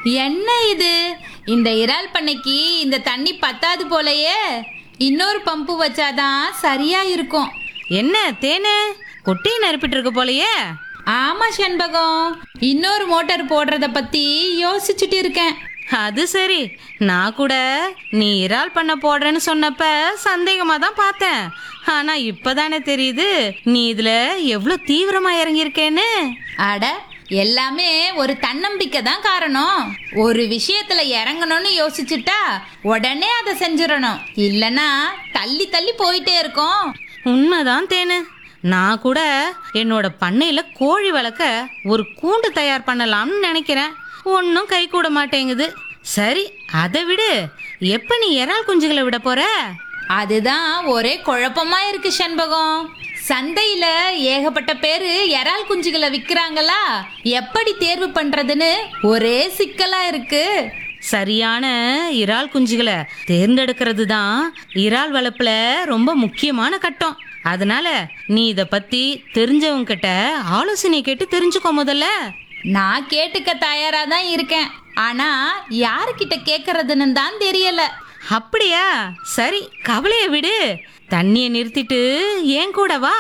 என்ன இது இந்த இறால் பண்ணைக்கு இந்த தண்ணி பத்தாது போலயே இன்னொரு பம்பு வச்சாதான் சரியா இருக்கும் என்ன தேனு குட்டியை நறுப்பிட்டு இருக்கு போலயே ஆமா செண்பகம் இன்னொரு மோட்டார் போடுறத பத்தி யோசிச்சுட்டு இருக்கேன் அது சரி நான் கூட நீ இறால் பண்ண போடுறேன்னு சொன்னப்ப சந்தேகமா தான் பார்த்தேன் ஆனா இப்பதானே தெரியுது நீ இதுல எவ்வளவு தீவிரமா இறங்கியிருக்கேன்னு அட எல்லாமே ஒரு தன்னம்பிக்கை தான் காரணம் ஒரு விஷயத்துல இறங்கணும்னு யோசிச்சுட்டா உடனே அதை செஞ்சிடணும் இல்லனா தள்ளி தள்ளி போயிட்டே இருக்கோம் உண்மைதான் தேனு நான் கூட என்னோட பண்ணையில கோழி வளர்க்க ஒரு கூண்டு தயார் பண்ணலாம்னு நினைக்கிறேன் ஒன்றும் கை கூட மாட்டேங்குது சரி அதை விடு எப்ப நீ இறால் குஞ்சுகளை விட போற அதுதான் ஒரே குழப்பமா இருக்கு செண்பகம் சந்தையில ஏகப்பட்ட பேரு இறால் குஞ்சுகளை விக்கிறாங்களா எப்படி தேர்வு பண்றதுன்னு ஒரே சிக்கலா இருக்கு சரியான இறால் குஞ்சுகளை தேர்ந்தெடுக்கிறது தான் இறால் வளர்ப்புல ரொம்ப முக்கியமான கட்டம் அதனால நீ இத பத்தி தெரிஞ்சவங்க கிட்ட ஆலோசனை கேட்டு தெரிஞ்சுக்கோ முதல்ல நான் கேட்டுக்க தயாரா தான் இருக்கேன் ஆனா யாருக்கிட்ட கேக்குறதுன்னு தான் தெரியல அப்படியா சரி கவலைய விடு தண்ணியை நிறுத்திட்டு ஏன் கூட வா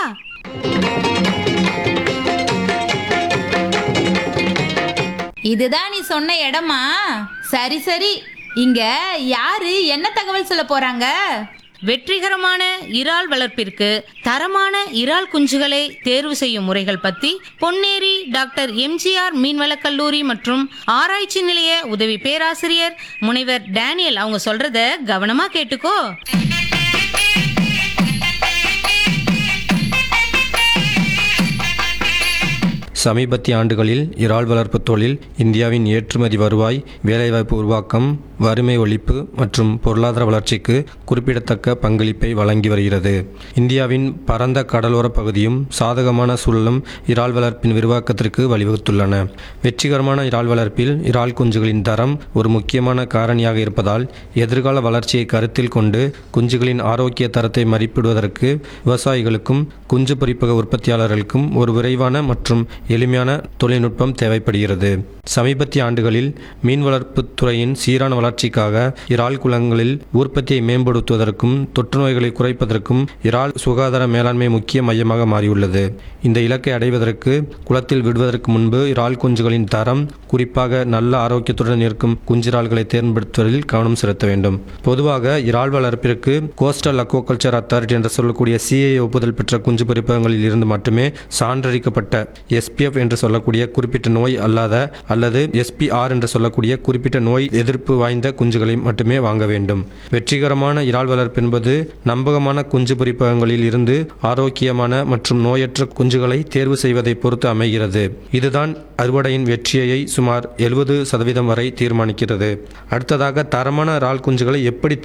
இதுதான் நீ சொன்ன இடமா சரி சரி இங்க யாரு என்ன தகவல் சொல்ல போறாங்க வெற்றிகரமான இறால் வளர்ப்பிற்கு தரமான இறால் குஞ்சுகளை தேர்வு செய்யும் முறைகள் பத்தி பொன்னேரி டாக்டர் எம்ஜிஆர் மீன்வளக் கல்லூரி மற்றும் ஆராய்ச்சி நிலைய உதவி பேராசிரியர் முனைவர் டேனியல் அவங்க சொல்றத கவனமா கேட்டுக்கோ சமீபத்திய ஆண்டுகளில் இறால் வளர்ப்பு தொழில் இந்தியாவின் ஏற்றுமதி வருவாய் வேலைவாய்ப்பு உருவாக்கம் வறுமை ஒழிப்பு மற்றும் பொருளாதார வளர்ச்சிக்கு குறிப்பிடத்தக்க பங்களிப்பை வழங்கி வருகிறது இந்தியாவின் பரந்த கடலோர பகுதியும் சாதகமான சூழலும் இறால் வளர்ப்பின் விரிவாக்கத்திற்கு வழிவகுத்துள்ளன வெற்றிகரமான இறால் வளர்ப்பில் இறால் குஞ்சுகளின் தரம் ஒரு முக்கியமான காரணியாக இருப்பதால் எதிர்கால வளர்ச்சியை கருத்தில் கொண்டு குஞ்சுகளின் ஆரோக்கிய தரத்தை மதிப்பிடுவதற்கு விவசாயிகளுக்கும் குஞ்சு பொரிப்பக உற்பத்தியாளர்களுக்கும் ஒரு விரைவான மற்றும் எளிமையான தொழில்நுட்பம் தேவைப்படுகிறது சமீபத்திய ஆண்டுகளில் மீன் வளர்ப்புத் துறையின் சீரான வளர்ச்சிக்காக இறால் குளங்களில் உற்பத்தியை மேம்படுத்துவதற்கும் தொற்றுநோய்களை குறைப்பதற்கும் இறால் சுகாதார மேலாண்மை முக்கிய மையமாக மாறியுள்ளது இந்த இலக்கை அடைவதற்கு குளத்தில் விடுவதற்கு முன்பு இறால் குஞ்சுகளின் தரம் குறிப்பாக நல்ல ஆரோக்கியத்துடன் இருக்கும் குஞ்சிறால்களை தேர்ந்தெடுப்பதில் கவனம் செலுத்த வேண்டும் பொதுவாக இறால் வளர்ப்பிற்கு கோஸ்டல் அக்வாகல்ச்சர் அத்தாரிட்டி என்று சொல்லக்கூடிய சிஏ ஒப்புதல் பெற்ற குஞ்சு பொரிப்பகங்களில் இருந்து மட்டுமே சான்றளிக்கப்பட்ட எஸ்பிஎஃப் என்று சொல்லக்கூடிய குறிப்பிட்ட நோய் அல்லாத அல்லது எஸ்பிஆர் என்று சொல்லக்கூடிய குறிப்பிட்ட நோய் எதிர்ப்பு வாய்ந்த குஞ்சுகளை மட்டுமே வாங்க வேண்டும் வெற்றிகரமான இறால் வளர்ப்பு என்பது நம்பகமான குஞ்சு பொரிப்பகங்களில் இருந்து ஆரோக்கியமான மற்றும் நோயற்ற குஞ்சுகளை தேர்வு செய்வதை பொறுத்து அமைகிறது இதுதான் அறுவடையின் வெற்றியை சுமார் எழுபது சதவீதம் வரை தீர்மானிக்கிறது அடுத்ததாக தரமான இறால் குஞ்சுகளை எப்படி